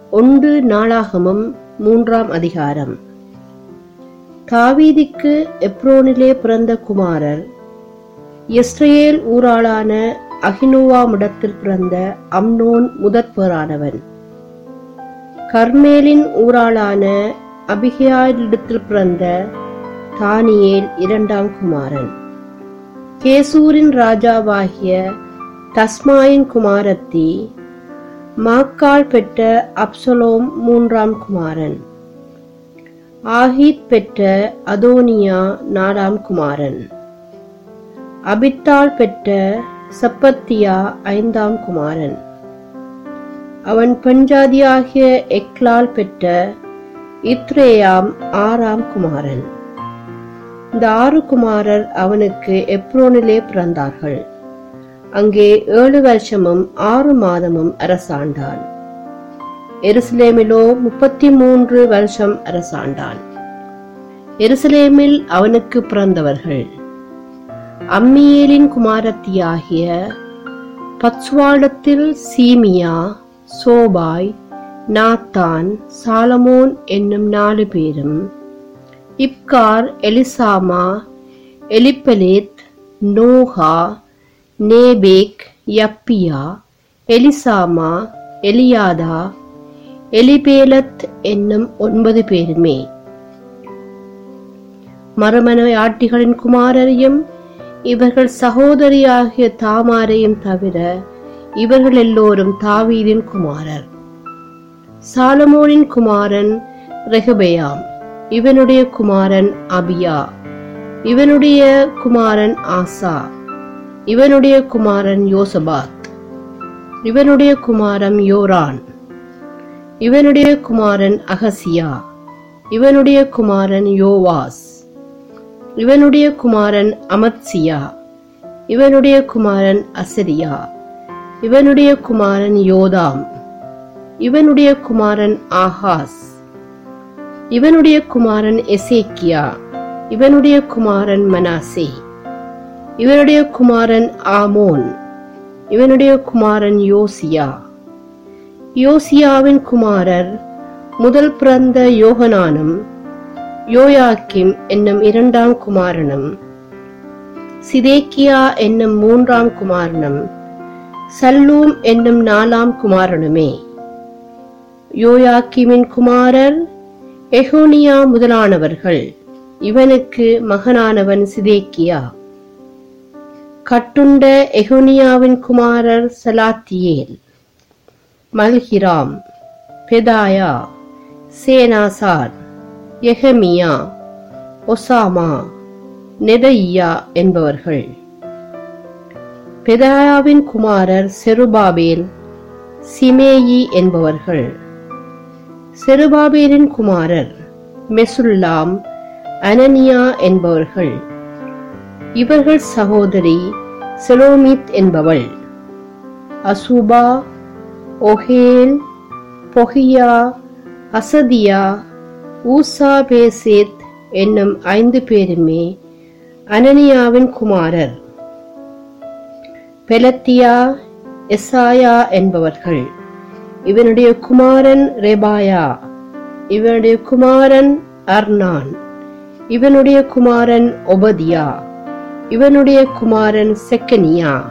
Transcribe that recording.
ஒன்று நாளாகமம் மூன்றாம் அதிகாரம் தாவீதிக்கு எப்ரோனிலே பிறந்த குமாரர் இஸ்ரேல் ஊராளான அகினோவாமிடத்தில் பிறந்த அம்னோன் முதற்பேரானவன் கர்மேலின் ஊராளான அபிகியாயிடத்தில் பிறந்த தானியேல் இரண்டாம் குமாரன் கேசூரின் ராஜாவாகிய தஸ்மாயின் குமாரத்தி மாக்கால் பெற்ற அப்சலோம் மூன்றாம் குமாரன் ஆஹீத் பெற்ற அதோனியா நாலாம் குமாரன் அபித்தாள் பெற்ற சப்பத்தியா ஐந்தாம் குமாரன் அவன் பஞ்சாதியாகிய எக்லால் பெற்ற இத்ரேயாம் ஆறாம் குமாரன் இந்த ஆறு குமாரர் அவனுக்கு எப்ரோனிலே பிறந்தார்கள் அங்கே ஏழு வருஷமும் ஆறு மாதமும் அரசாண்டான் எருசலேமிலோ முப்பத்தி மூன்று வருஷம் அரசாண்டான் எருசலேமில் அவனுக்கு பிறந்தவர்கள் அம்மியேலின் குமாரத்தியாகிய பத்ஸ்வாலத்தில் சீமியா சோபாய் நாத்தான் சாலமோன் என்னும் நாலு பேரும் இப்கார் எலிசாமா எலிப்பலேத் நோகா நேபேக் யப்பியா எலிசாமா எலியாதா எலிபேலத் என்னும் ஒன்பது பேருமே மறுமனையாட்டிகளின் குமாரரையும் இவர்கள் சகோதரியாகிய தாமாரையும் தவிர இவர்கள் எல்லோரும் தாவீதின் குமாரர் சாலமோனின் குமாரன் ரெகபெயாம் இவனுடைய குமாரன் அபியா இவனுடைய குமாரன் ஆசா இவனுடைய குமாரன் யோசபாத் இவனுடைய குமாரன் யோரான் இவனுடைய குமாரன் அகசியா இவனுடைய குமாரன் யோவாஸ் இவனுடைய குமாரன் அமத்சியா இவனுடைய குமாரன் அசரியா இவனுடைய குமாரன் யோதாம் இவனுடைய குமாரன் ஆகாஸ் இவனுடைய குமாரன் எசேக்கியா இவனுடைய குமாரன் மனாசே இவனுடைய குமாரன் ஆமோன் இவனுடைய குமாரன் யோசியா யோசியாவின் குமாரர் முதல் பிறந்த யோகனானும் யோயாக்கிம் என்னும் இரண்டாம் குமாரனும் சிதேக்கியா என்னும் மூன்றாம் குமாரனும் சல்லூம் என்னும் நாலாம் குமாரனுமே யோயாக்கிமின் குமாரர் எகோனியா முதலானவர்கள் இவனுக்கு மகனானவன் சிதேக்கியா கட்டுண்ட எகோனியாவின் குமாரர் சலாத்தியேல் மல்ஹிராம் பெதாயா சேனாசார் எஹமியா ஒசாமா நெதையா என்பவர்கள் பெதாயாவின் குமாரர் செருபாபேல் சிமேயி என்பவர்கள் செருபாபேலின் குமாரர் மெசுல்லாம் அனனியா என்பவர்கள் இவர்கள் சகோதரி செலோமித் என்பவள் அசுபா ஒஹேல் பொஹியா அசதியா ஊசா பேசேத் என்னும் ஐந்து பேருமே அனனியாவின் குமாரர் பெலத்தியா எசாயா என்பவர்கள் இவனுடைய குமாரன் ரெபாயா இவனுடைய குமாரன் அர்னான் இவனுடைய குமாரன் ஒபதியா இவனுடைய குமாரன் செக்கனியா